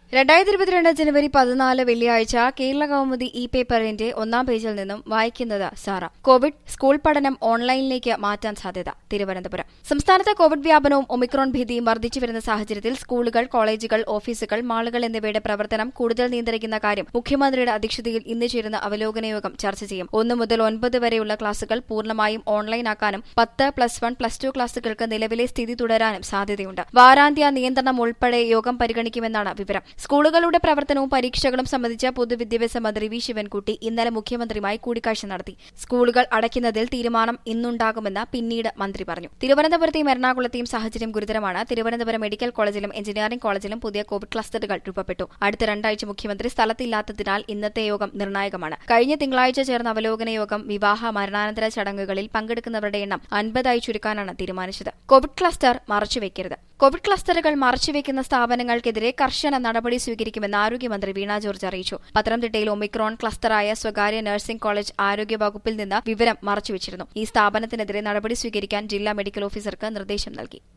രണ്ടായിരത്തി ഇരുപത്തിരണ്ട് ജനുവരി പതിനാല് വെള്ളിയാഴ്ച കേരള കൗമുദി ഇ പേപ്പറിന്റെ ഒന്നാം പേജിൽ നിന്നും വായിക്കുന്നത് സാറ കോവിഡ് സ്കൂൾ പഠനം ഓൺലൈനിലേക്ക് മാറ്റാൻ സാധ്യത തിരുവനന്തപുരം സംസ്ഥാനത്ത് കോവിഡ് വ്യാപനവും ഒമിക്രോൺ ഭീതിയും വർദ്ധിച്ചു വരുന്ന സാഹചര്യത്തിൽ സ്കൂളുകൾ കോളേജുകൾ ഓഫീസുകൾ മാളുകൾ എന്നിവയുടെ പ്രവർത്തനം കൂടുതൽ നിയന്ത്രിക്കുന്ന കാര്യം മുഖ്യമന്ത്രിയുടെ അധ്യക്ഷതയിൽ ഇന്ന് ചേരുന്ന അവലോകന യോഗം ചർച്ച ചെയ്യും ഒന്ന് മുതൽ ഒൻപത് വരെയുള്ള ക്ലാസുകൾ പൂർണ്ണമായും ഓൺലൈനാക്കാനും പത്ത് പ്ലസ് വൺ പ്ലസ് ടു ക്ലാസുകൾക്ക് നിലവിലെ സ്ഥിതി തുടരാനും സാധ്യതയുണ്ട് വാരാന്ത്യ നിയന്ത്രണം ഉൾപ്പെടെ യോഗം പരിഗണിക്കുമെന്നാണ് വിവരം സ്കൂളുകളുടെ പ്രവർത്തനവും പരീക്ഷകളും സംബന്ധിച്ച് പൊതുവിദ്യാഭ്യാസ മന്ത്രി വി ശിവൻകുട്ടി ഇന്നലെ മുഖ്യമന്ത്രിയുമായി കൂടിക്കാഴ്ച നടത്തി സ്കൂളുകൾ അടയ്ക്കുന്നതിൽ തീരുമാനം ഇന്നുണ്ടാകുമെന്ന് പിന്നീട് മന്ത്രി പറഞ്ഞു തിരുവനന്തപുരത്തെയും എറണാകുളത്തെയും സാഹചര്യം ഗുരുതരമാണ് തിരുവനന്തപുരം മെഡിക്കൽ കോളേജിലും എഞ്ചിനീയറിംഗ് കോളേജിലും പുതിയ കോവിഡ് ക്ലസ്റ്ററുകൾ രൂപപ്പെട്ടു അടുത്ത രണ്ടാഴ്ച മുഖ്യമന്ത്രി സ്ഥലത്തില്ലാത്തതിനാൽ ഇന്നത്തെ യോഗം നിർണായകമാണ് കഴിഞ്ഞ തിങ്കളാഴ്ച ചേർന്ന അവലോകന യോഗം വിവാഹ മരണാനന്തര ചടങ്ങുകളിൽ പങ്കെടുക്കുന്നവരുടെ എണ്ണം അൻപതായി ചുരുക്കാനാണ് തീരുമാനിച്ചത് കോവിഡ് ക്ലസ്റ്റർ മറച്ചുവെക്കരുത് കോവിഡ് ക്ലസ്റ്ററുകൾ മറച്ചുവെക്കുന്ന സ്ഥാപനങ്ങൾക്കെതിരെ കർശന നടപടി സ്വീകരിക്കുമെന്ന് ആരോഗ്യമന്ത്രി വീണ ജോർജ് അറിയിച്ചു പത്തനംതിട്ടയിൽ ഒമിക്രോൺ ക്ലസ്റ്ററായ സ്വകാര്യ നഴ്സിംഗ് കോളേജ് ആരോഗ്യ വകുപ്പിൽ നിന്ന് വിവരം മറച്ചുവെച്ചിരുന്നു ഈ സ്ഥാപനത്തിനെതിരെ നടപടി സ്വീകരിക്കാൻ ജില്ലാ മെഡിക്കൽ ഓഫീസർക്ക് നിർദ്ദേശം നൽകി